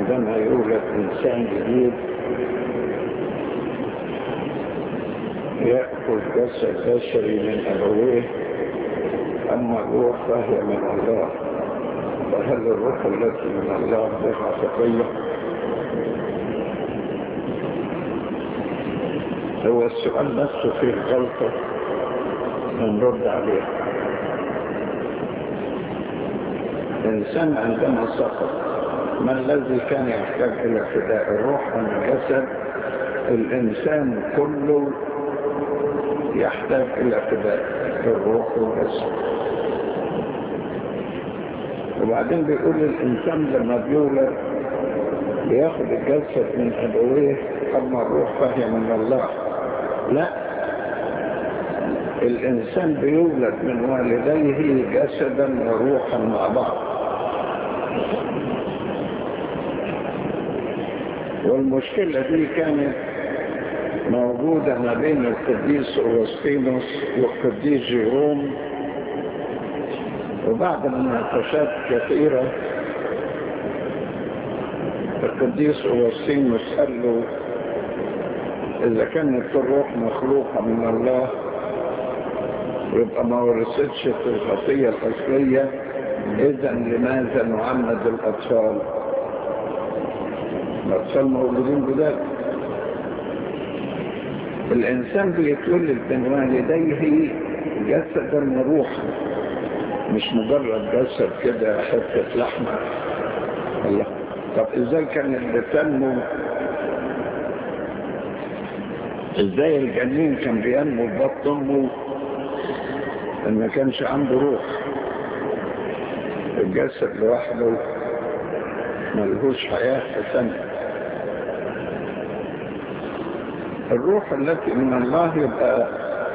عندما يولد إنسان جديد يأخذ جسد بشري من أبويه أما الروح فهي من الله فهل الروح التي من الله بها تقية هو السؤال نفسه فيه غلطة نرد عليه الإنسان عندما سقط ما الذي كان يحتاج إلى فداء الروح من الجسد الإنسان كله يحتاج إلى فداء الروح والجسد وبعدين بيقول الإنسان لما بيولد بياخد الجسد من أبويه أما الروح فهي من الله لا الإنسان بيولد من والديه جسدا وروحا مع بعض والمشكلة دي كانت موجودة ما بين القديس أوغسطينوس والقديس جيروم وبعد مناقشات كثيرة القديس أوغسطينوس قال له إذا كانت الروح مخلوقة من الله يبقى ما ورثتش في الخطية الأصلية إذا لماذا نعمد الأطفال؟ الأطفال موجودين بذلك الإنسان بيتولد من والديه جسدا وروحا مش مجرد جسد كده حتة لحمة الله طب ازاي كان اللي تنمو ازاي الجنين كان بينمو في بطن امه ان ما كانش عنده روح الجسد لوحده ملهوش حياة ثانية الروح التي من الله يبقى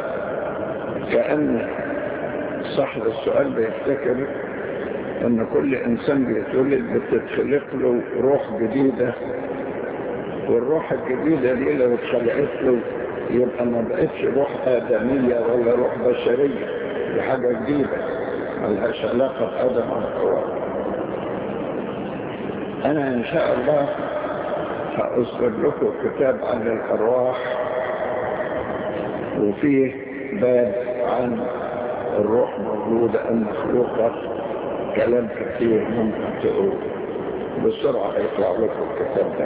كأن صاحب السؤال بيفتكر ان كل انسان بيتولد بتتخلق له روح جديدة والروح الجديدة دي لو اتخلقت له يبقى ما بقتش روح آدمية ولا روح بشرية دي حاجة جديدة ملهاش علاقة بآدم أو حواء أنا إن شاء الله هأصدر لكم كتاب عن الأرواح وفيه باب عن الروح موجودة المخلوقة كلام كثير ممكن تقول بسرعة يطلع لكم الكتاب ده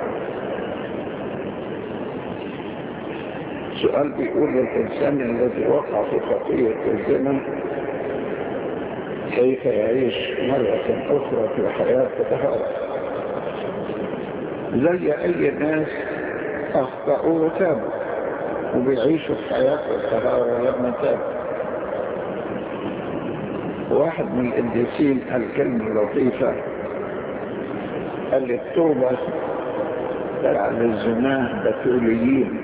سؤال بيقول الإنسان الذي وقع في خطية الزنا كيف يعيش مرة أخرى في حياة الطهارة زي أي ناس أخطأوا وتابوا وبيعيشوا في حياة الطهارة لما تابوا واحد من القديسين قال كلمة لطيفة قال التوبة تجعل الزناه بتوليين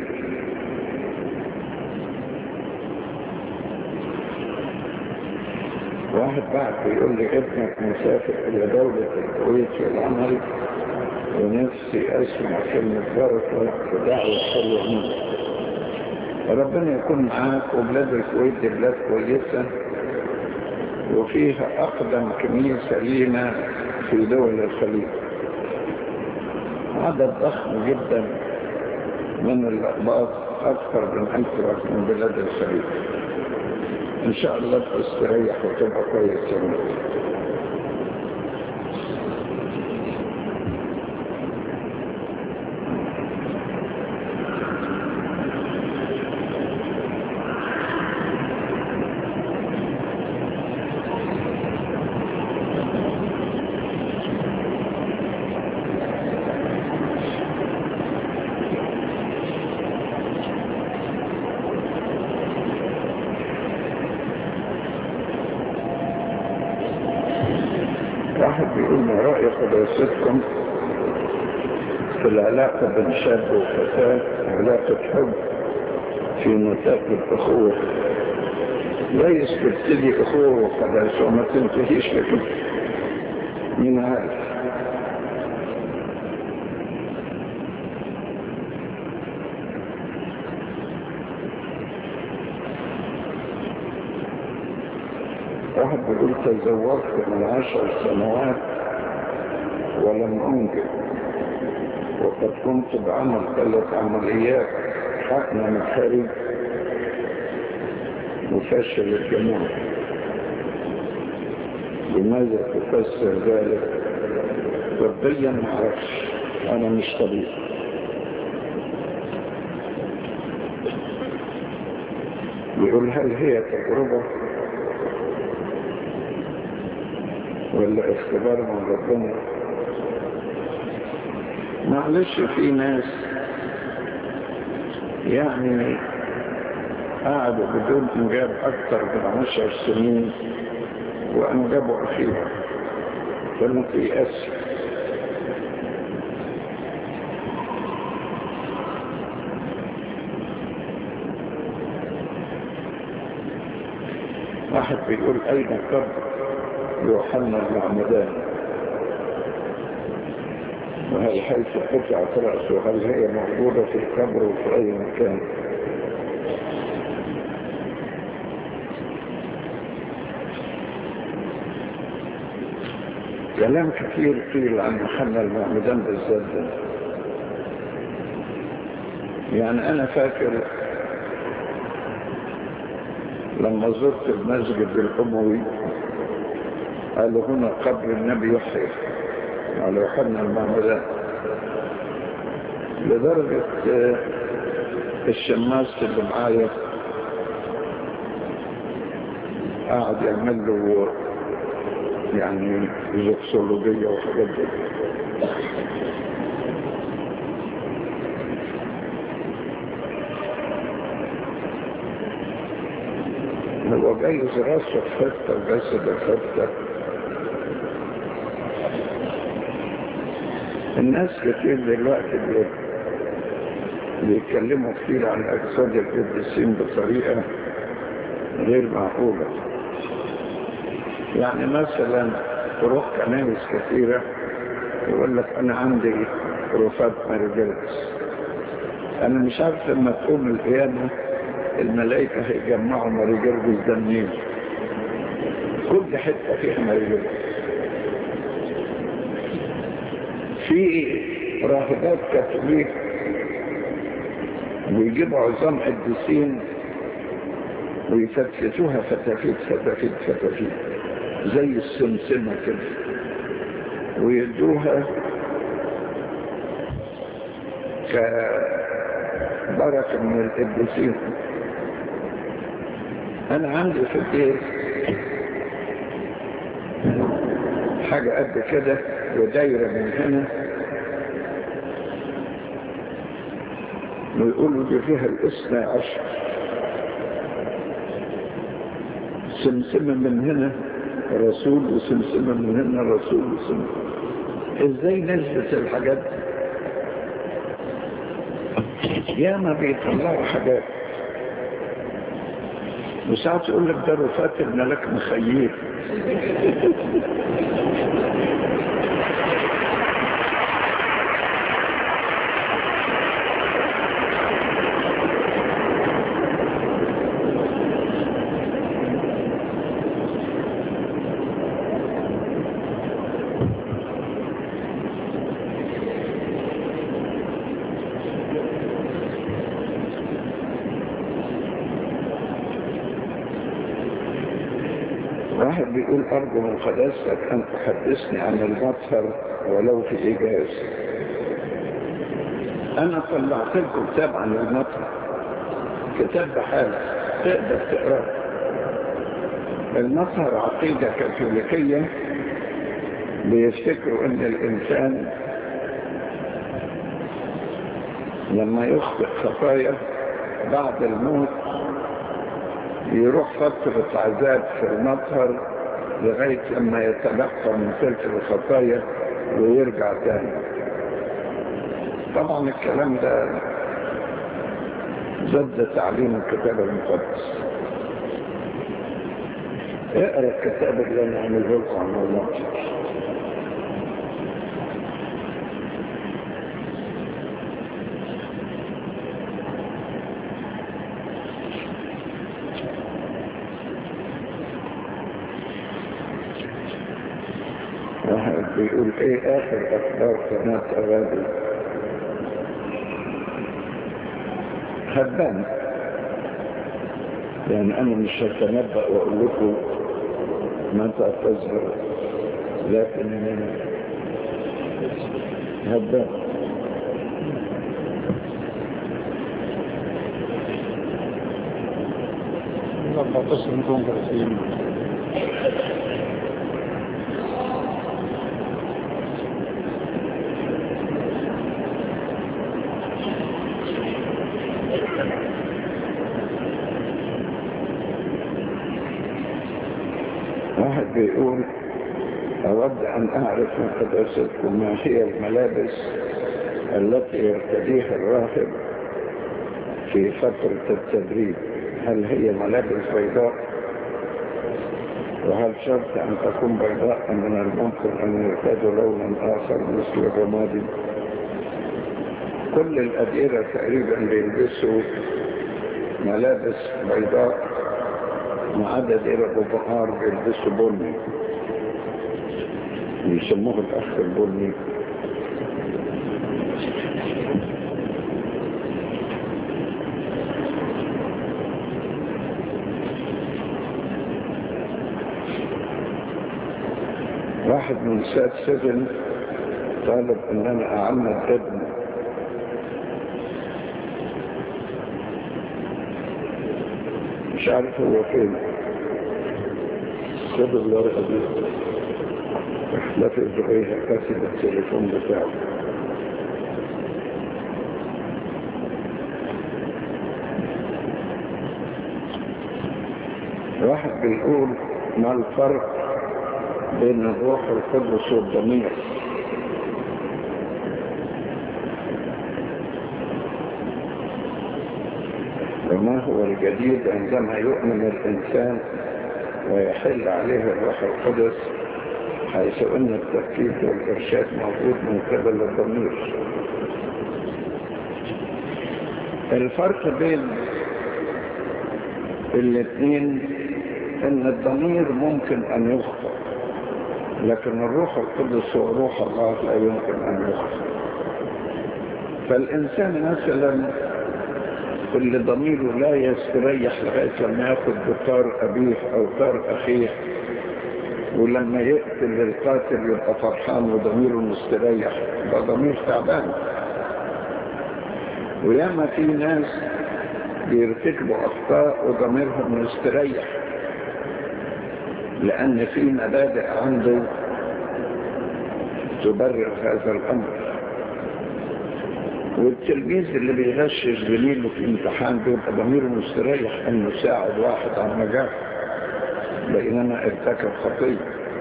واحد بعد بيقول لي ابنك مسافر إلى دولة الكويت في العمل ونفسي أسمع كلمة بركة ودعوة حلوة منك ربنا يكون معاك وبلاد الكويت دي بلاد كويسة وفيها أقدم كنيسة لينا في دول الخليج عدد ضخم جدا من الأقباط أكثر من أكثر من بلاد الخليج إن شاء الله تستريح وتبقى كويس واحد بيقول ما رأي قداستكم في العلاقة بين شاب وفتاة علاقة حب في نطاق الأخوة لا تبتدي أخوة وقداسة وما تنتهيش لكم من عارف واحد بيقول تزوجت من عشر سنوات ولم أنجب وقد قمت بعمل ثلاث عمليات حقن مخارج مفشل الجموع لماذا تفسر ذلك طبيا ما اعرفش انا مش طبيب يقول هل هي تجربة ولا اختبار من ربنا معلش في ناس يعني قعدوا بدون انجاب اكثر من عشر سنين وانجبوا اخيرا فلم يأس واحد بيقول اين قبر يوحنا المعمدان وهل حيث قطعت رأسه هل هي موجودة في القبر وفي أي مكان كلام كثير قيل عن محمد المعمدان بالذات ده يعني أنا فاكر لما زرت المسجد الأموي قالوا هنا قبر النبي يحيى على يوحنا المعمدان لدرجة الشماس اللي معايا قاعد يعمل له يعني زوكسولوجية وحاجات دي هو جايز راسه خطة جسد خطة الناس كتير دلوقتي بيتكلموا كتير عن أجساد القديسين بطريقة غير معقولة يعني مثلا تروح كنائس كثيرة يقول لك أنا عندي رفات مارجلس أنا مش عارف لما تقوم القيامة الملائكة هيجمعوا مارجلس ده منين كل حتة فيها مارجلس في راهبات كاثوليك ويجيبوا عظام قديسين ويفتفتوها فتافيت فتافيت فتافيت زي السمسمة كده ويدوها كبركة من القديسين أنا عندي في البيت حاجة قد كده ودايرة من هنا ويقولوا دي فيها الاثنى عشر سمسمة من هنا رسول وسمسمة من هنا رسول وسمسمة ازاي نثبت الحاجات دي ياما بيطلعوا حاجات وساعات يقول لك ده رفات الملك مخيل واحد بيقول أرجو من قداستك أن تحدثني عن المطهر ولو في إيجاز أنا طلعت لكم كتاب عن المطهر كتاب بحالة تقدر تقراه المطهر عقيدة كاثوليكية بيفتكروا أن الإنسان لما يخطئ خطايا بعد الموت يروح فترة عذاب في المطهر لغاية لما يتلقى من تلك الخطايا ويرجع تاني طبعا الكلام ده ضد تعليم الكتاب المقدس اقرا الكتاب اللي انا عامله لكم عن المطهر واحد بيقول ايه اخر اخبار قناة اغاني هبان يعني أنا مش هتنبأ وأقول لكم متى تظهر لكن هبان أربعتاشر نكون ثلاثين واحد بيقول أود أن أعرف من قداستكم ما هي الملابس التي يرتديها الراهب في فترة التدريب هل هي ملابس بيضاء وهل شرط أن تكون بيضاء أم من الممكن أن يرتدي لونا آخر مثل الرمادي كل الأديرة تقريبا بيلبسوا ملابس بيضاء ما عدا دير أبو بقار بيلبسوا بني يسموه الأخ البني واحد من سات سجن طالب ان انا اعمد ابنه مش عارف هو فين خد الورقة دي احتفظ بيها كاتب التليفون بتاعه واحد بيقول ما الفرق بين الروح القدس والضمير وما هو الجديد عندما يؤمن الإنسان ويحل عليه الروح القدس حيث أن التفكير والإرشاد موجود من قبل الضمير الفرق بين الاثنين ان الضمير ممكن ان يخطئ لكن الروح القدس وروح الله لا يمكن ان يخطئ فالانسان مثلا اللي ضميره لا يستريح لغايه لما ياخد بطار ابيه او طار اخيه ولما يقتل القاتل يبقى فرحان وضميره مستريح ده ضمير تعبان وياما في ناس بيرتكبوا اخطاء وضميرهم مستريح لأن في مبادئ عنده تبرر هذا الأمر والتلميذ اللي بيغشش زميله في امتحان بيبقى ضميره مستريح انه ساعد واحد على النجاح بينما ارتكب خطية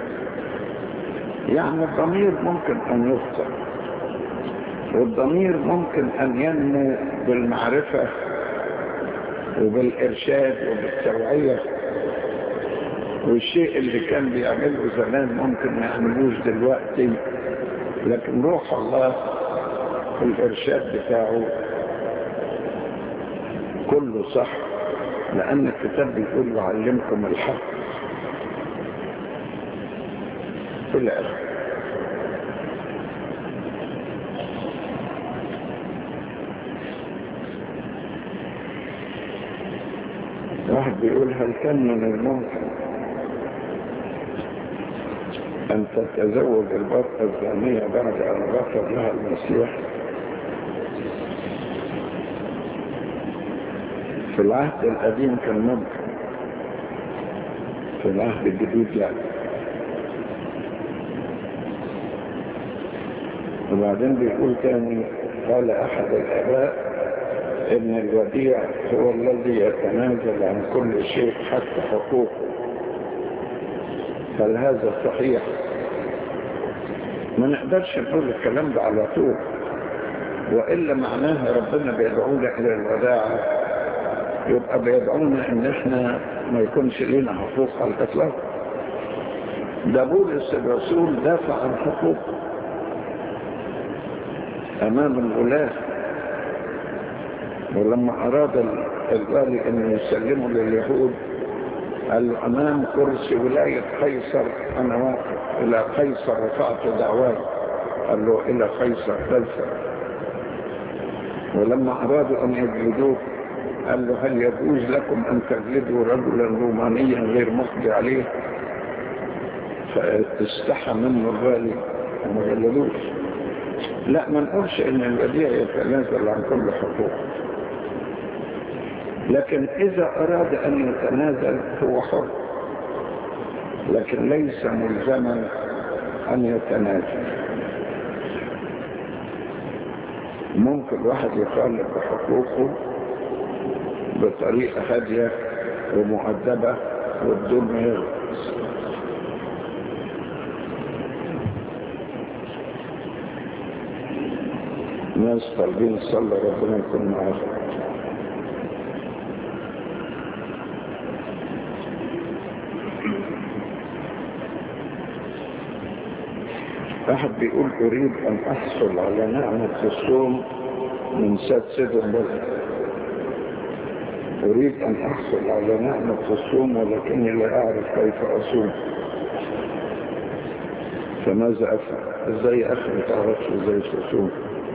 يعني الضمير ممكن ان يخطئ والضمير ممكن ان ينمو بالمعرفة وبالارشاد وبالتوعية والشيء اللي كان بيعمله زمان ممكن ما يعملوش دلوقتي لكن روح الله الإرشاد بتاعه كله صح لأن الكتاب بيقول وعلمكم الحق في الآخر واحد بيقول هل كان من الممكن أن تتزوج البطة الزانية بعد أن غفر لها المسيح في العهد القديم كان ممكن في العهد الجديد لا وبعدين بيقول تاني قال أحد الآباء ابن الوديع هو الذي يتنازل عن كل شيء حتى حقوقه هل هذا صحيح ما نقدرش نقول الكلام ده على طول وإلا معناها ربنا بيدعونا إلى الوداعة يبقى بيدعونا إن إحنا ما يكونش لنا حقوق على الإطلاق ده بولس الرسول دافع عن حقوقه أمام الولاة ولما أراد الغالي أن يسلموا لليهود قال له أمام كرسي ولاية قيصر أنا واقف إلى قيصر رفعت دعواي قال له إلى قيصر قيصر ولما أرادوا أن يجلدوه قال له هل يجوز لكم أن تجلدوا رجلا رومانيا غير مقضي عليه فاستحى منه الغالي وما جلدوش لا ما نقولش ان الوديع يتنازل عن كل حقوق لكن اذا اراد ان يتنازل هو حر لكن ليس ملزما ان يتنازل ممكن واحد يطالب بحقوقه بطريقة هادية ومؤدبة والدون ما يغلط ناس طالبين الصلاة ربنا يكون معاهم واحد بيقول أريد أن أحصل على نعمة الصوم من ساد سيد البلد أريد أن أحصل على نعمة الصوم ولكني لا أعرف كيف أصوم فماذا أفعل إزاي أخي ما تعرفش إزاي تصوم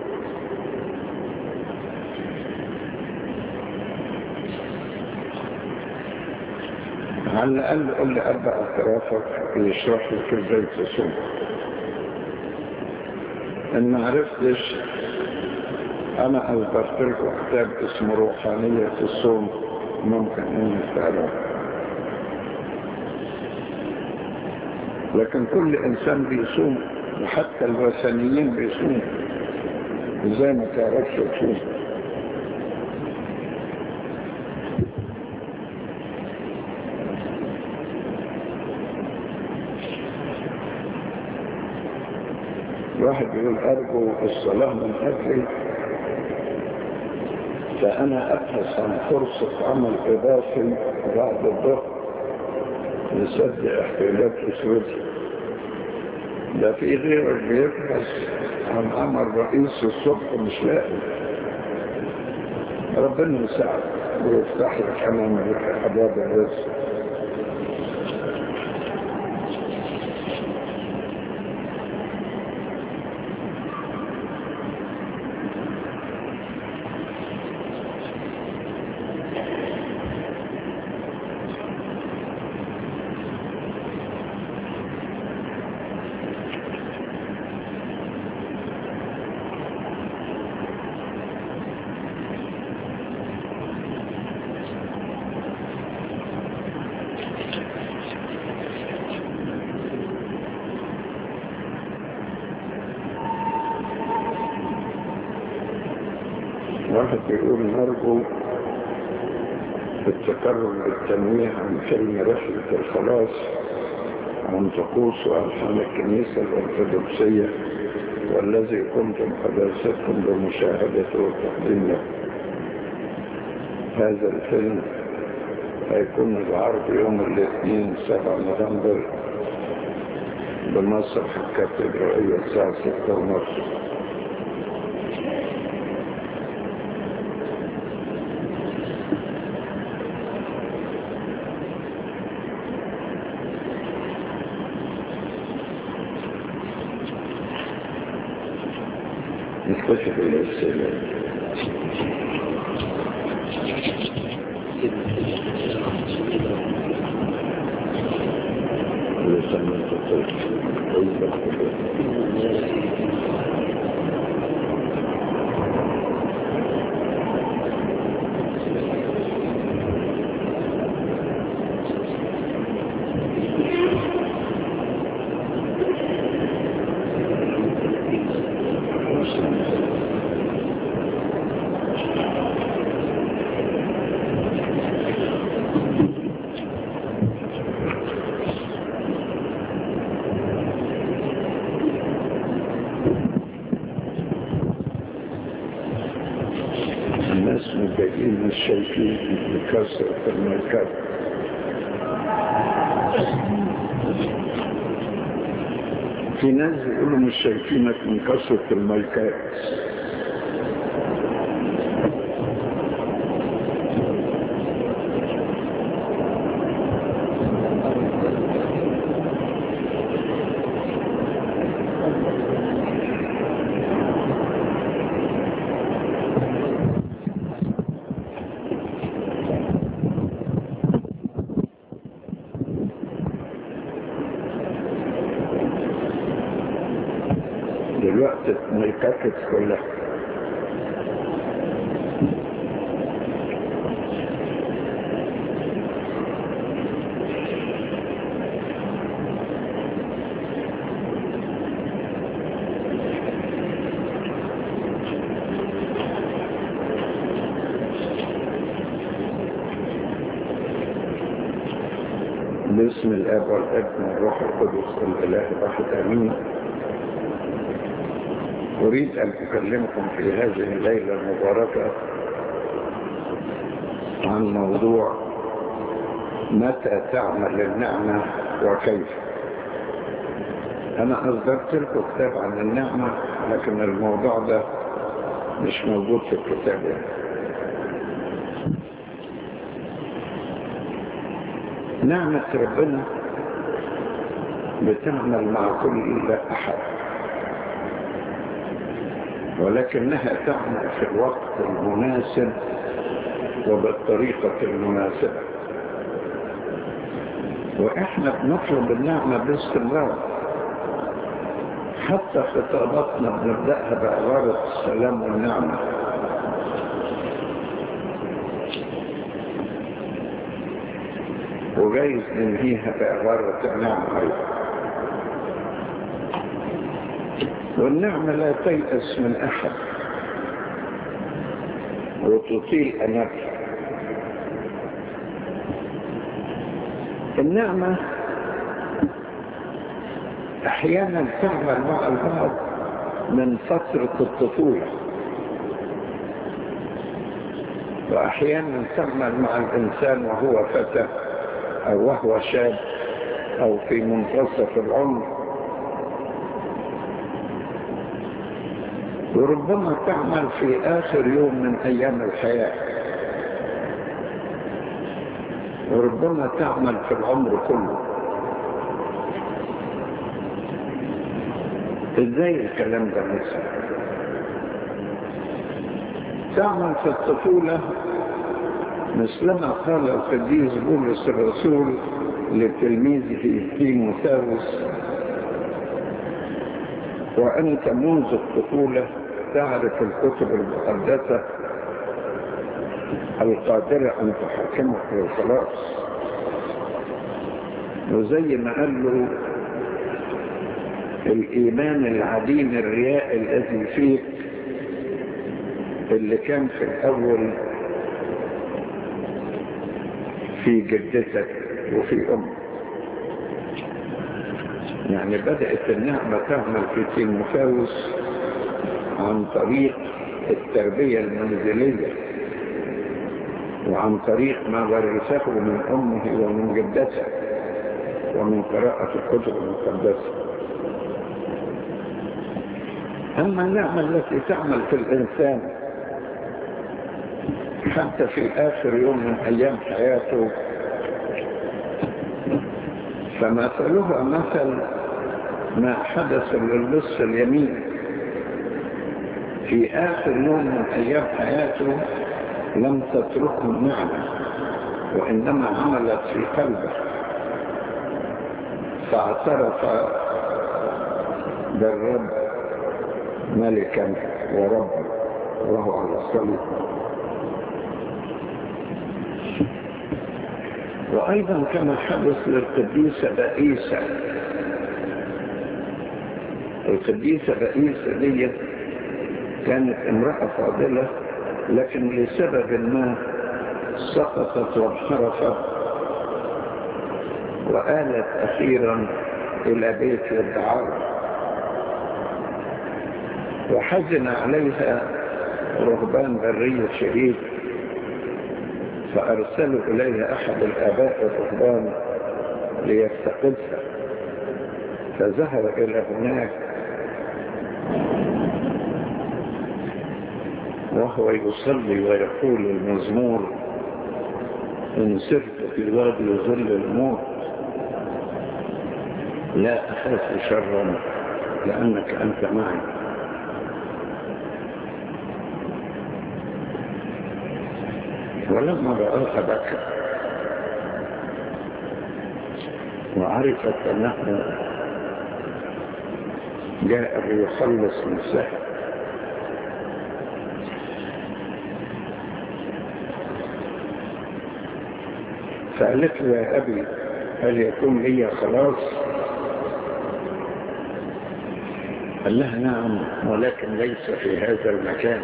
على الأقل قل لي أربع اعترافك يشرح لك إزاي تصوم إن ما عرفتش أنا أصدرت لكم كتاب اسمه روحانية الصوم ممكن إنك تعرف لكن كل إنسان بيصوم وحتى الوثنيين بيصوم إزاي ما تعرفش تصوم واحد يقول أرجو الصلاة من أجلي فأنا أبحث عن فرصة عمل إضافي بعد الظهر لسد احتياجات أسرتي ده في غيرك بيبحث عن عمل رئيس الصبح مش لاقي ربنا يساعد ويفتح لك أمام أبواب الرزق واحد بيقول نرجو التكرر بالتنويه عن فيلم رحلة الخلاص عن طقوس وألحان الكنيسة الأرثوذكسية والذي كنتم حداثتكم بمشاهدته والتقديم له هذا الفيلم هيكون العرض يوم الاثنين 7 نوفمبر بمسرح الكاتدرائية الساعة 6 ونصف نكتشف الأسئلة ولسان التطور أيضا الناس متضايقين مش شايفين بكثرة الماركات في ناس بيقولوا مش شايفينك من كثرة الماركات دلوقتي ملكات كلها باسم الاب والابن والروح القدس الاله الواحد امين اريد ان اكلمكم في هذه الليله المباركه عن موضوع متى تعمل النعمه وكيف انا اصدرت لكم كتاب عن النعمه لكن الموضوع ده مش موجود في الكتاب يعني. نعمة ربنا بتعمل مع كل أحد ولكنها تعمل في الوقت المناسب وبالطريقة المناسبة وإحنا بنطلب النعمة باستمرار حتى خطاباتنا بنبدأها بعبارة السلام والنعمة وجايز ننهيها بعبارة النعمة أيضا والنعمة لا تيأس من أحد وتطيل أمل النعمة أحيانا تعمل مع البعض من فترة الطفولة وأحيانا تعمل مع الإنسان وهو فتى أو وهو شاب أو في منتصف العمر وربما تعمل في آخر يوم من أيام الحياة وربما تعمل في العمر كله ازاي الكلام ده مثلا تعمل في الطفولة مثلما قال القديس بولس الرسول لتلميذه تيموثاوس وأنت منذ الطفولة تعرف الكتب المقدسة القادرة أن تحكمك للخلاص وزي ما قال له الإيمان العديم الرياء الذي فيك اللي كان في الأول في جدتك وفي أمك يعني بدأت النعمة تعمل في تيموثاوس عن طريق التربية المنزلية وعن طريق ما ورثه من أمه ومن جدته ومن قراءة الكتب المقدسة أما النعمة التي تعمل في الإنسان حتى في آخر يوم من أيام حياته فمثلها مثل ما حدث للص اليمين في آخر يوم من أيام حياته لم تتركه النعمة وإنما عملت في قلبه فاعترف بالرب ملكا وربا وهو على الصليب وأيضا كما حدث للقديسة بئيسة القديسة بئيسة دي كانت امرأة فاضلة لكن لسبب ما سقطت وانحرفت وآلت أخيرا إلى بيت الدعارة وحزن عليها رهبان برية شهيد فأرسلوا إليها أحد الآباء الرهبان ليفتقدها فذهب إلى هناك وهو يصلي ويقول المزمور إن سرت في وادي ظل الموت لا أخاف شرا لأنك أنت معي ولما رآها بكى وعرفت أنه جاء ليخلص من سهل فقالت له يا أبي هل يكون لي خلاص قال لها نعم ولكن ليس في هذا المكان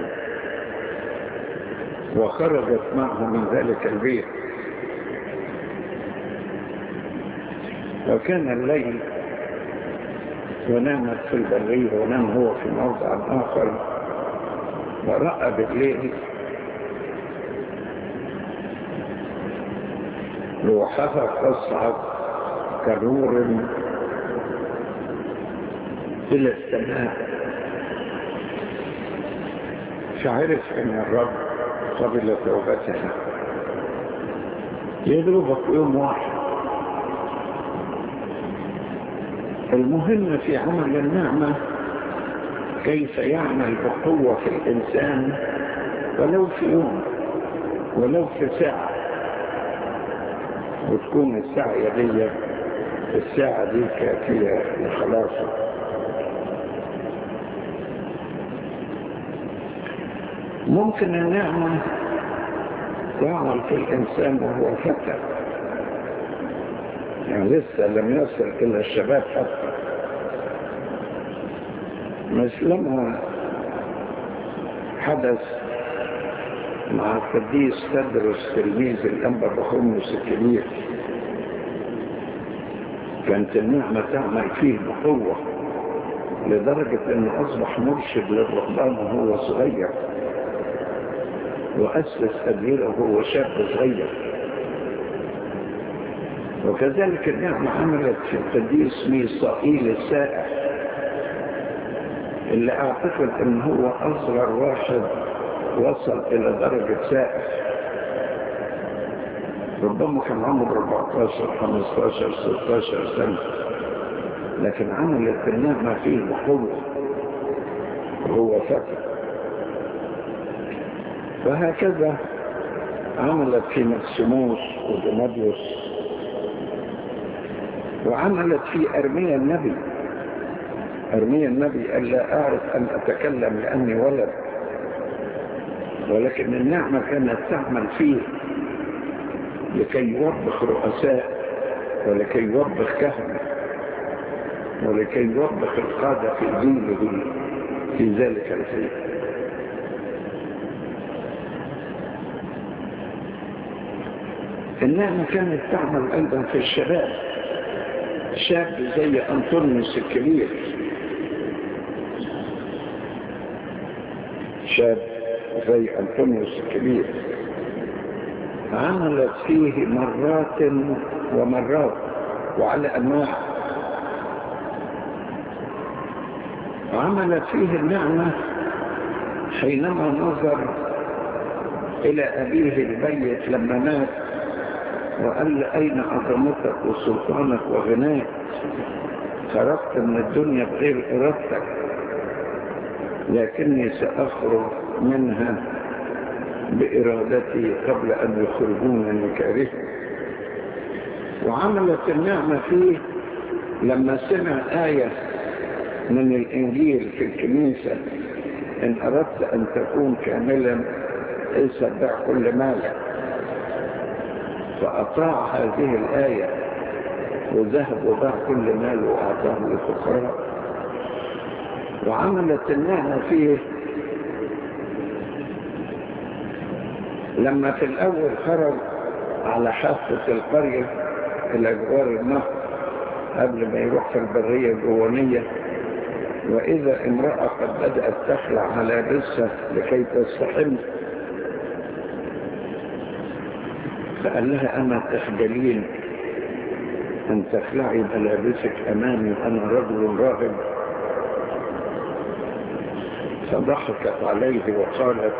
وخرجت معه من ذلك البيت وكان الليل ونامت في البرية ونام هو في موضع آخر ورأى بالليل روحها تصعد كنور إلى السماء فعرف أن الرب قبل توبتها يضربك يوم واحد المهم في عمل النعمة كيف يعمل بقوة في الإنسان ولو في يوم ولو في ساعة وتكون الساعة دي الساعة دي كافية لخلاصه ممكن النعمة تعمل في الإنسان وهو فتى يعني لسه لم يصل إلى الشباب حتى مثلما حدث مع القديس تدرس تلميذ الأنبا بخمس الكبير كانت النعمة تعمل فيه بقوة لدرجة أنه أصبح مرشد للرهبان وهو صغير وأسس أديره وهو شاب صغير وكذلك النعمة عملت في القديس ميصائيل السائح اللي أعتقد أن هو أصغر واحد وصل إلى درجة سائح ربما كان عمره 14 15 16 سنة لكن عملت النعمة فيه بقوة وهو فتى وهكذا عملت في مكسيموس ودمديوس وعملت في أرميا النبي أرميا النبي قال لا أعرف أن أتكلم لأني ولد ولكن النعمة كانت تعمل فيه لكي يوبخ رؤساء ولكي يوبخ كهنة ولكي يوبخ القادة في دينه في ذلك الحين النعمة كانت تعمل أيضا في الشباب شاب زي أنطونيوس الكبير شاب زي أنطونيوس الكبير عملت فيه مرات ومرات وعلى أنواع عملت فيه النعمة حينما نظر إلى أبيه البيت لما مات وقال له أين عظمتك وسلطانك وغناك خرجت من الدنيا بغير إرادتك لكني سأخرج منها بإرادتي قبل أن يخرجونني كاره وعملت النعمة فيه لما سمع آية من الإنجيل في الكنيسة إن أردت أن تكون كاملا اسبع كل مالك فأطاع هذه الآية وذهب وباع كل مال وأعطاه للفقراء وعملت النعمة فيه لما في الأول خرج على حافة القرية إلى جوار النهر قبل ما يروح في البرية الجوانية وإذا امرأة قد بدأت تخلع ملابسها لكي تستحم فقال لها أما تخجلين أن تخلعي ملابسك أمامي وأنا رجل راهب فضحكت عليه وقالت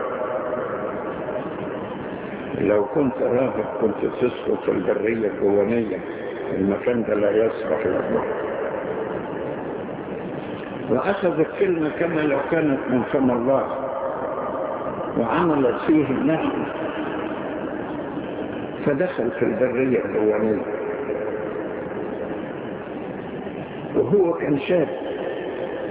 لو كنت راهب كنت تسقط في البرية الجوانية المكان ده لا يصلح للبحر وأخذت كلمة كما لو كانت من فم الله وعملت فيه النعمة فدخل في البرية الجوانية وهو كان شاب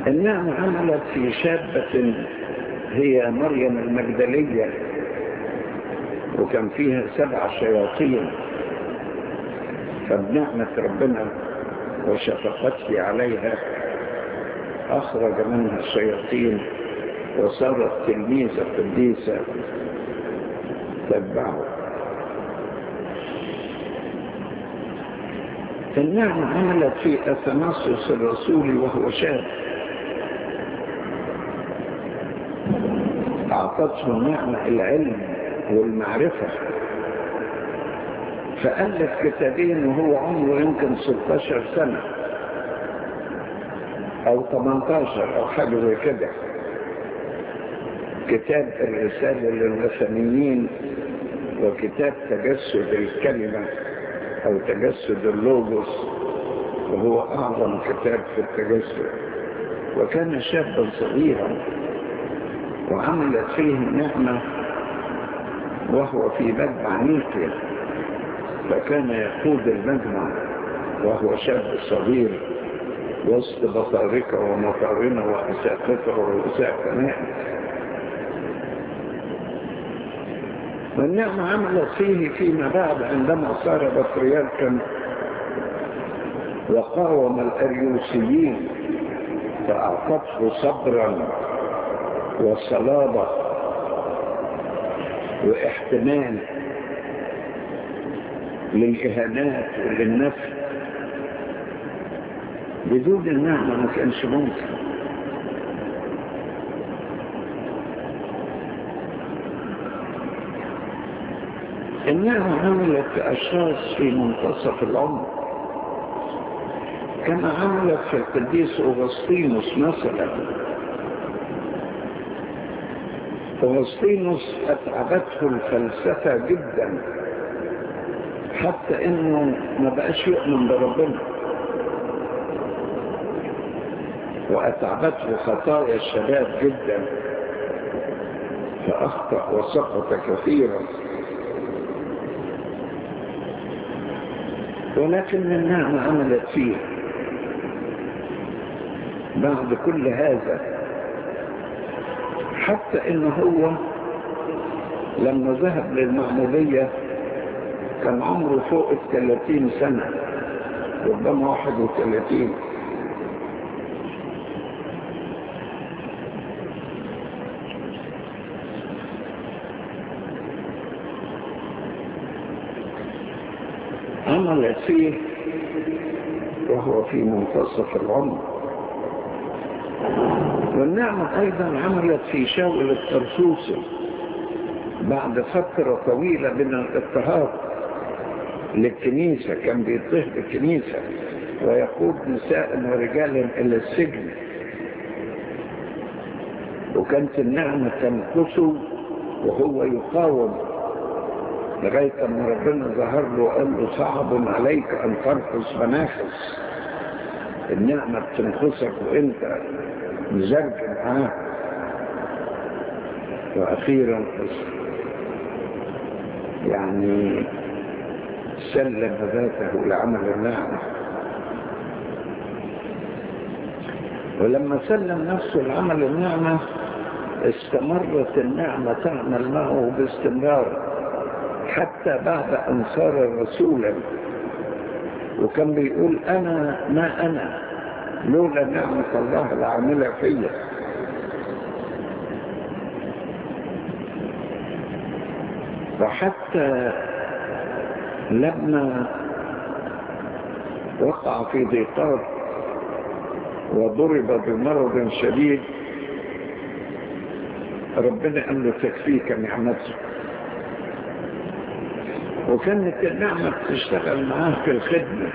النعمة عملت في شابة هي مريم المجدلية وكان فيها سبع شياطين فبنعمة ربنا وشفقته عليها أخرج منها الشياطين وصارت تلميذة قديسة تتبعه النعمة عملت في أثناسوس الرسول وهو شاب أعطته النعمة العلم والمعرفة فألف كتابين وهو عمره يمكن 16 سنة أو 18 أو حاجة زي كده كتاب الرسالة للوثنيين وكتاب تجسد الكلمة أو تجسد اللوجوس وهو أعظم كتاب في التجسد وكان شابا صغيرا وعملت فيه النعمة وهو في مجمع نيقيا فكان يقود المجمع وهو شاب صغير وسط بطاركة ومطارنة وأساقفة ورؤساء كنائس والنعمة عملت فيه فيما بعد عندما صار بطريركا وقاوم الأريوسيين فأعطته صبرا وصلابة واحتمال للإهانات وللنفي بدون النعمة ما كانش ممكن النعمة عملت في أشخاص في منتصف العمر كما عملت في القديس أغسطينوس مثلا أغسطينوس أتعبته الفلسفة جدا حتى إنه ما بقاش يؤمن بربنا وأتعبته خطايا الشباب جدا فأخطأ وسقط كثيرا ولكن النعمة عملت فيه بعد كل هذا حتى انه هو لما ذهب للمعمودية كان عمره فوق الثلاثين سنة ربما واحد وثلاثين عمل فيه وهو في منتصف العمر والنعمة أيضا عملت في شاول الترسوسي بعد فترة طويلة من الاضطهاد للكنيسة كان بيضطهد الكنيسة ويقود نساء ورجالا إلى السجن وكانت النعمة تنقصه وهو يقاوم لغاية أن ربنا ظهر له وقال له صعب عليك أن ترقص مناخس النعمة بتنقصك وانت مزرج معاه وأخيرا يعني سلم ذاته لعمل النعمة ولما سلم نفسه لعمل النعمة استمرت النعمة تعمل معه باستمرار حتى بعد أن صار رسولا وكان بيقول أنا ما أنا لولا نعمة الله العاملة فيا وحتى لما وقع في ضيقات وضرب بمرض شديد ربنا قال له تكفيك نعمته وكانت النعمة بتشتغل معاه في الخدمة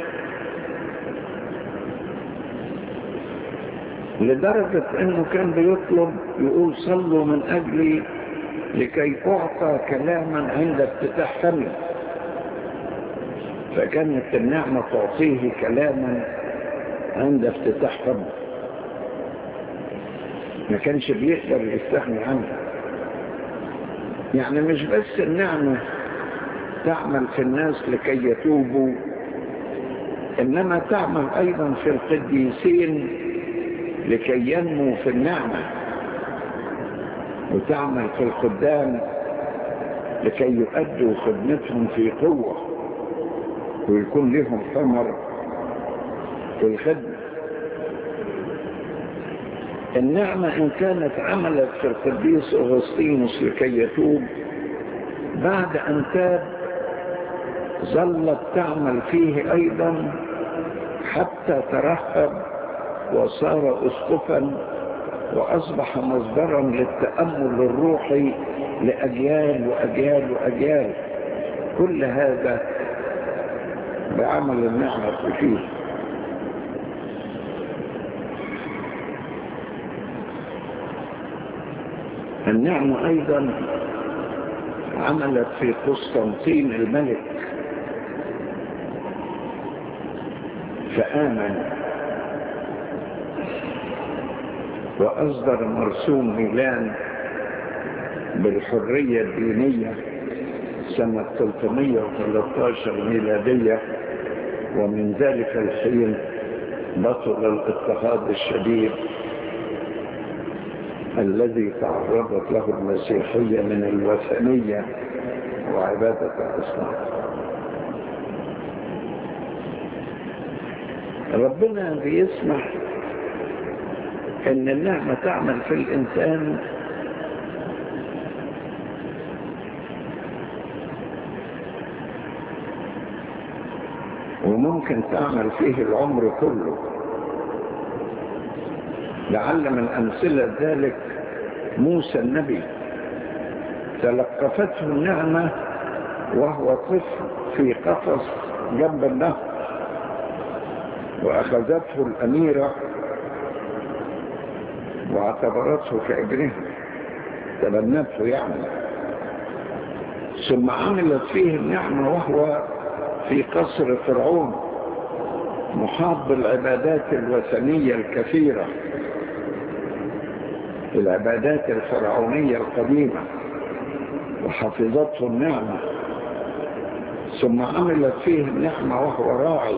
لدرجة انه كان بيطلب يقول صلوا من اجلي لكي اعطى كلاما عند افتتاح فمي فكانت النعمة تعطيه كلاما عند افتتاح فمه ما كانش بيقدر يستغني عنها يعني مش بس النعمة تعمل في الناس لكي يتوبوا إنما تعمل أيضا في القديسين لكي ينمو في النعمة وتعمل في الخدام لكي يؤدوا خدمتهم في قوة ويكون لهم ثمر في الخدمة النعمة إن كانت عملت في القديس أغسطينوس لكي يتوب بعد أن تاب ظلت تعمل فيه أيضا حتى ترهب وصار أسقفا وأصبح مصدرا للتأمل الروحي لأجيال وأجيال وأجيال كل هذا بعمل النعمة فيه النعمة أيضا عملت في قسطنطين الملك فآمن وأصدر مرسوم ميلان بالحرية الدينية سنة 313 ميلادية ومن ذلك الحين بطل الاضطهاد الشديد الذي تعرضت له المسيحية من الوثنية وعبادة الأصنام ربنا بيسمح ان النعمة تعمل في الانسان وممكن تعمل فيه العمر كله لعل من أمثلة ذلك موسى النبي تلقفته النعمة وهو طفل في قفص جنب النهر وأخذته الأميرة واعتبرته كابنها تبنته يعني ثم عملت فيه النعمة وهو في قصر فرعون محاط بالعبادات الوثنية الكثيرة العبادات الفرعونية القديمة وحفظته النعمة ثم عملت فيه النعمة وهو راعي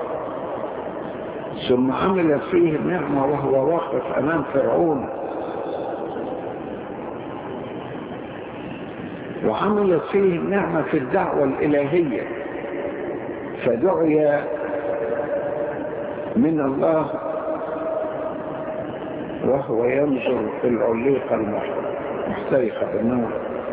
ثم عملت فيه النعمة وهو واقف أمام فرعون وعملت فيه النعمة في الدعوة الإلهية فدعي من الله وهو ينظر في العليقة المحترقة بالنار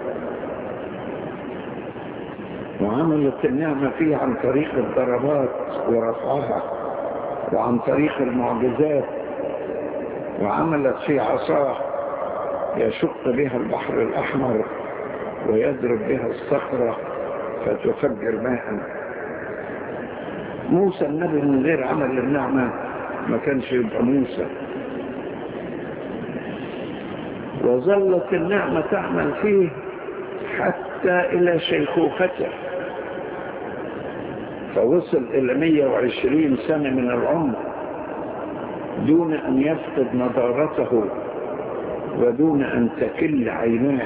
وعملت النعمة فيه عن طريق الضربات ورفعها وعن طريق المعجزات وعملت في عصاه يشق بها البحر الأحمر ويضرب بها الصخرة فتفجر ماء موسى النبي من غير عمل النعمة ما كانش يبقى موسى وظلت النعمة تعمل فيه حتى إلى شيخوخته فوصل إلى 120 سنة من العمر دون أن يفقد نضارته ودون أن تكل عيناه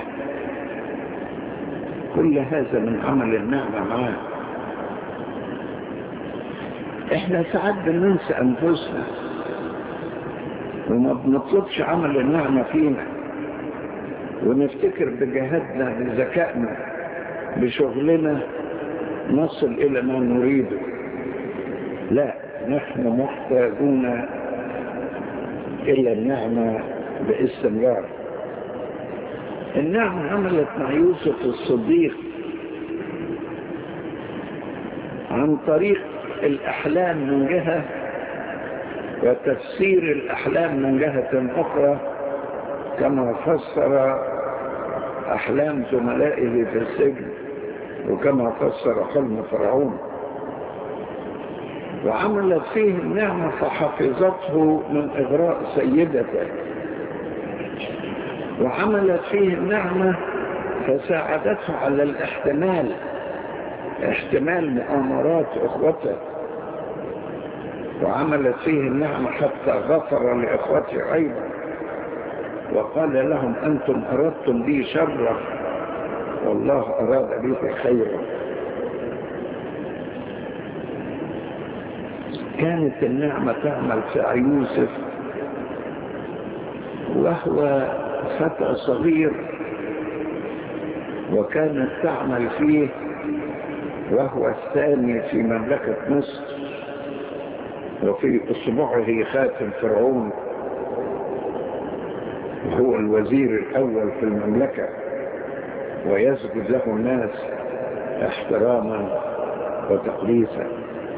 كل هذا من عمل النعمة معاه احنا ساعات بننسى انفسنا وما بنطلبش عمل النعمة فينا ونفتكر بجهادنا بذكائنا بشغلنا نصل إلى ما نريده لا نحن محتاجون إلى النعمة باستمرار النعمة عملت مع يوسف الصديق عن طريق الأحلام من جهة وتفسير الأحلام من جهة أخرى كما فسر أحلام زملائه في السجن وكما فسر حلم فرعون وعملت فيه النعمة فحفظته من إغراء سيدته وعملت فيه النعمة فساعدته على الاحتمال احتمال مؤامرات اخوته وعملت فيه النعمة حتى غفر لإخوته أيضا وقال لهم أنتم أردتم لي شرا والله أراد بي خيرا كانت النعمة تعمل في يوسف وهو فتى صغير وكانت تعمل فيه وهو الثاني في مملكة مصر وفي أصبعه خاتم فرعون وهو الوزير الأول في المملكة ويسجد له الناس احتراما وتقديسا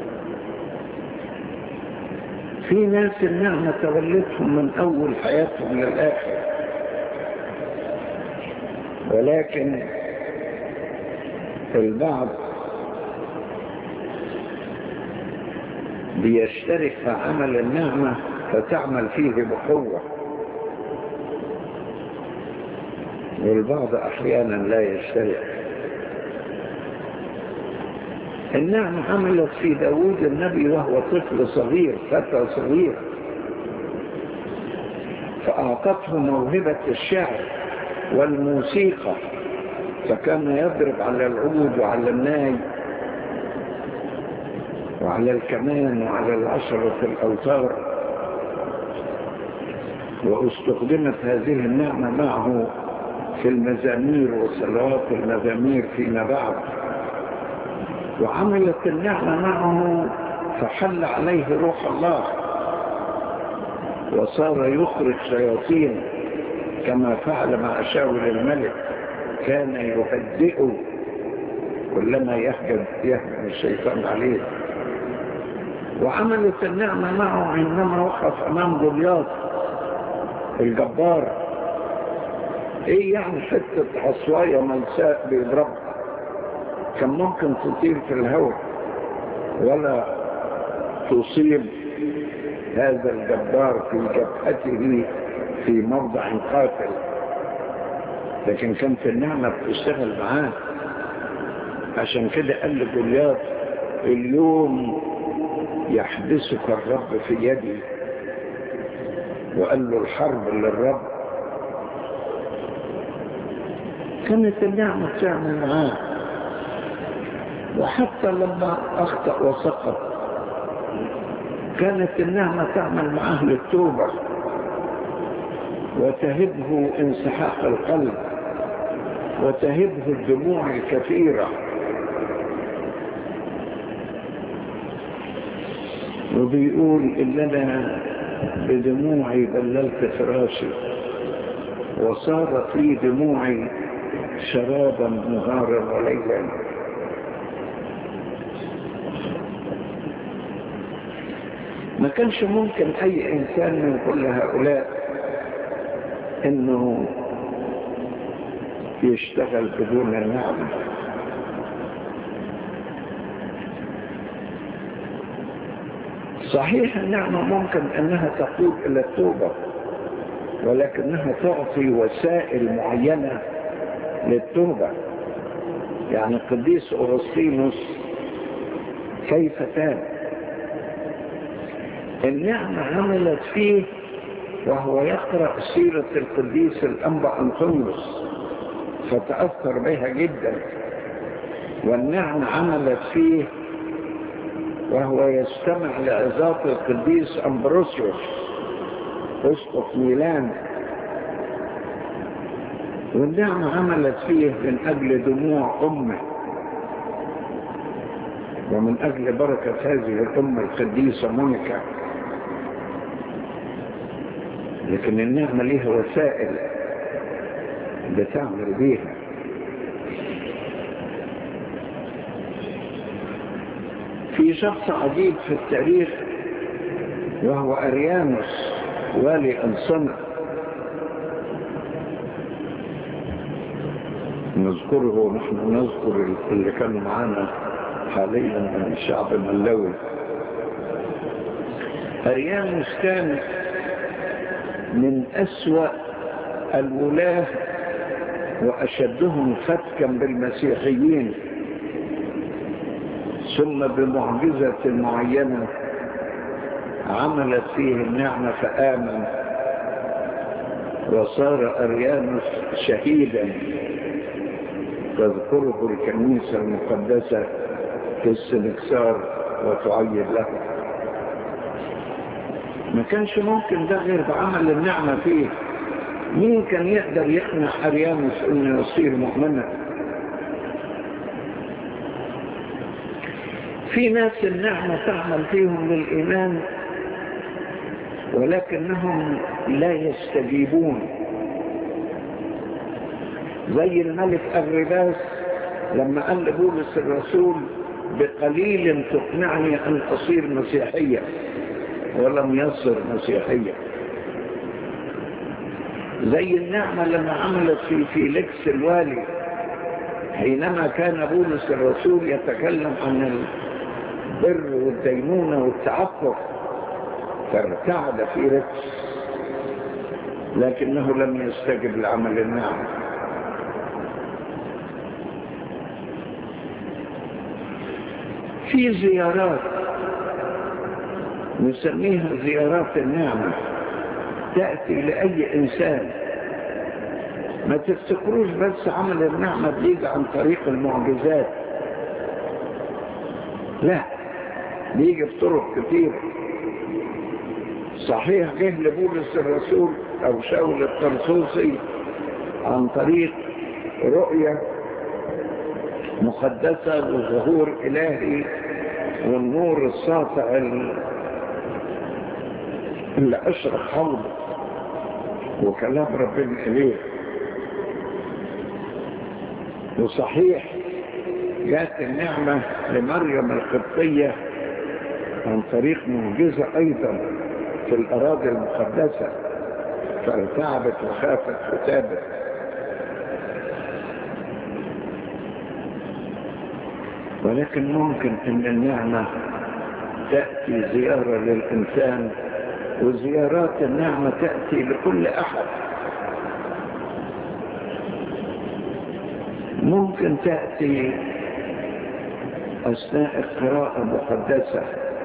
في ناس النعمة تولتهم من أول حياتهم للآخر ولكن البعض بيشترك في عمل النعمة فتعمل فيه بقوة والبعض أحيانا لا يشترك النعمة عملت في داود النبي وهو طفل صغير فتى صغير فأعطته موهبة الشعر والموسيقى فكان يضرب على العود وعلى الناي وعلى الكمان وعلى العشرة الأوتار واستخدمت هذه النعمة معه في المزامير وصلوات المزامير فيما بعد وعملت النعمة معه فحل عليه روح الله وصار يخرج شياطين كما فعل مع شاول الملك كان يهدئه كلما يهجم يهجم الشيطان عليه وعملت النعمة معه عندما وقف أمام جولياط الجبار ايه يعني حتة عصواية ملساء بيضربها كان ممكن تطير في الهواء ولا تصيب هذا الجبار في جبهته في موضع قاتل لكن كانت النعمة بتشتغل معاه عشان كده قال لجولياط اليوم يحبسك الرب في يدي وقال له الحرب للرب كانت النعمة تعمل معاه وحتى لما أخطأ وسقط كانت النعمة تعمل معاه للتوبة وتهبه انسحاق القلب وتهبه الدموع الكثيرة وبيقول إننا بدموعي بللت فراشي وصار في دموعي شرابا نهارا وليلا ما كانش ممكن اي انسان من كل هؤلاء انه يشتغل بدون النعمة صحيح النعمة ممكن انها تقود الى التوبة ولكنها تعطي وسائل معينة للتوبة يعني القديس أغسطينوس كيف تاب النعمة عملت فيه وهو يقرأ سيرة القديس الأنبا أنطونيوس فتأثر بها جدا والنعمة عملت فيه وهو يستمع لعظات القديس أمبروسيوس أسقف ميلان والنعمة عملت فيه من أجل دموع أمه ومن أجل بركة هذه الأمة القديسة مونيكا لكن النعمة ليها وسائل بتعمل بيها في شخص عجيب في التاريخ وهو أريانوس والي أنصنة نذكره ونحن نذكر اللي كانوا معانا حاليا من الشعب الملوي أريانوس كان من أسوأ الولاة وأشدهم فتكا بالمسيحيين ثم بمعجزة معينة عملت فيه النعمة فآمن وصار أريانوس شهيدا تذكره الكنيسة المقدسة في السنكسار وتعيد له ما كانش ممكن ده غير بعمل النعمة فيه مين كان يقدر يقنع أريانوس أنه يصير مؤمنا في ناس النعمة تعمل فيهم للإيمان ولكنهم لا يستجيبون زي الملك أغرباس لما قال لبولس الرسول بقليل تقنعني أن أصير مسيحيا ولم يصر مسيحيا زي النعمة لما عملت في فيليكس الوالي حينما كان بولس الرسول يتكلم عن البر والدينونة والتعفف فارتعد فيليكس لكنه لم يستجب لعمل النعمة في زيارات نسميها زيارات النعمة تأتي لأي إنسان ما تفتكروش بس عمل النعمة بيجي عن طريق المعجزات لا بيجي بطرق كتير صحيح جه لبولس الرسول أو شاول الطرسوسي عن طريق رؤية مقدسة وظهور إلهي والنور الساطع اللي أشرق حوله وكلام ربنا إليه وصحيح جاءت النعمة لمريم القبطية عن طريق معجزة أيضا في الأراضي المقدسة فارتعبت وخافت وتابت ولكن ممكن ان النعمة تأتي زيارة للإنسان وزيارات النعمة تأتي لكل أحد ممكن تأتي أثناء قراءة مقدسة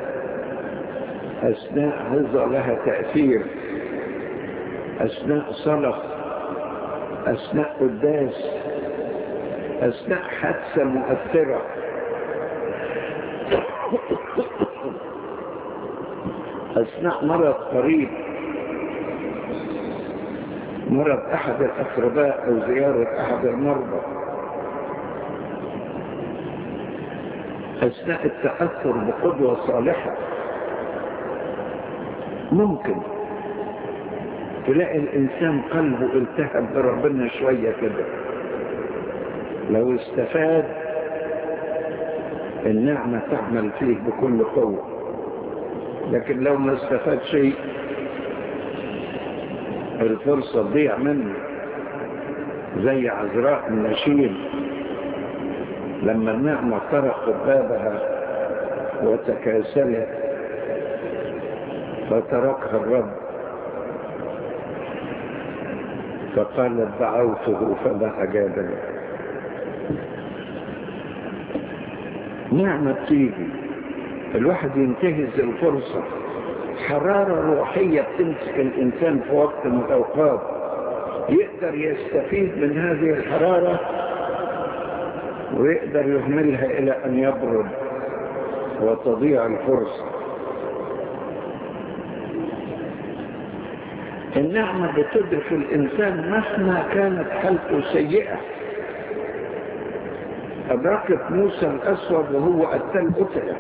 أثناء هذا لها تأثير أثناء صلاة أثناء قداس أثناء حادثة مؤثرة أثناء مرض قريب مرض أحد الأقرباء أو زيارة أحد المرضى أثناء التأثر بقدوة صالحة ممكن تلاقي الإنسان قلبه التهب بربنا شوية كده لو استفاد النعمة تعمل فيه بكل قوة لكن لو ما استفاد شيء الفرصة تضيع منه زي عذراء النشيد لما النعمة طرقت بابها وتكاسلت فتركها الرب فقالت دعوته فما أجابني نعمة تيجي الواحد ينتهز الفرصة حرارة روحية بتمسك الإنسان في وقت من الأوقات يقدر يستفيد من هذه الحرارة ويقدر يهملها إلى أن يبرد وتضيع الفرصة النعمة بتدرك الإنسان مهما كانت حالته سيئة أدركت موسى الأسود وهو قتل قتله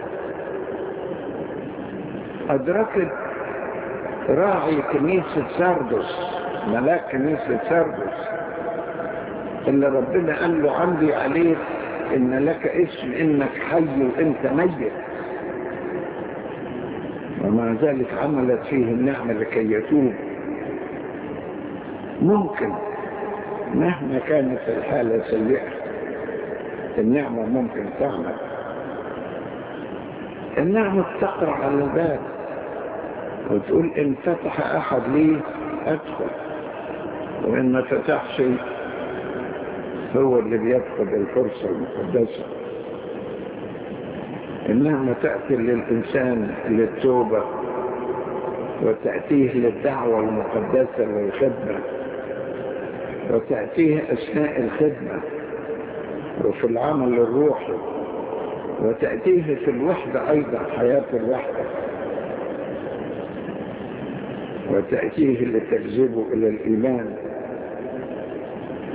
أدركت راعي كنيسة ساردس ملاك كنيسة ساردس اللي ربنا قال له عندي عليك إن لك اسم إنك حي وإنت ميت ومع ذلك عملت فيه النعمة لكي يتوب ممكن مهما كانت الحالة سيئة النعمة ممكن تعمل النعمة تقرأ على الباب وتقول إن فتح أحد لي أدخل وإن ما فتحش هو اللي بيفقد الفرصة المقدسة النعمة تأتي للإنسان للتوبة وتأتيه للدعوة المقدسة للخدمة وتأتيه أثناء الخدمة وفي العمل الروحي وتأتيه في الوحدة أيضا حياة الوحدة وتأتيه لتجذبه إلى الإيمان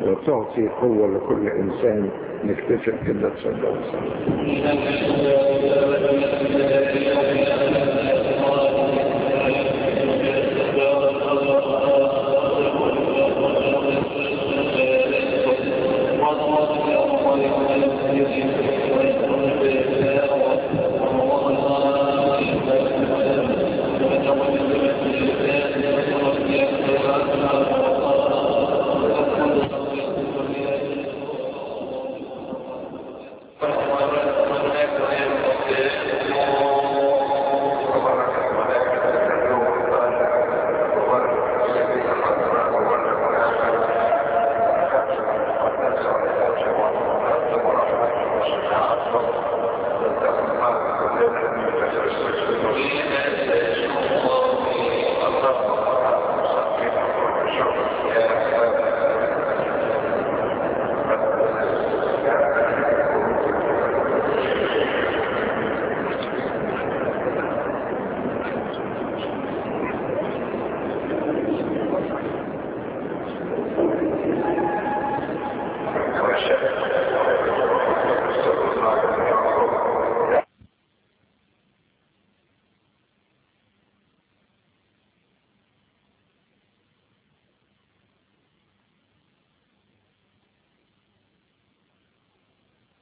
وتعطي قوة لكل إنسان نكتفي كده تصدق Thank you.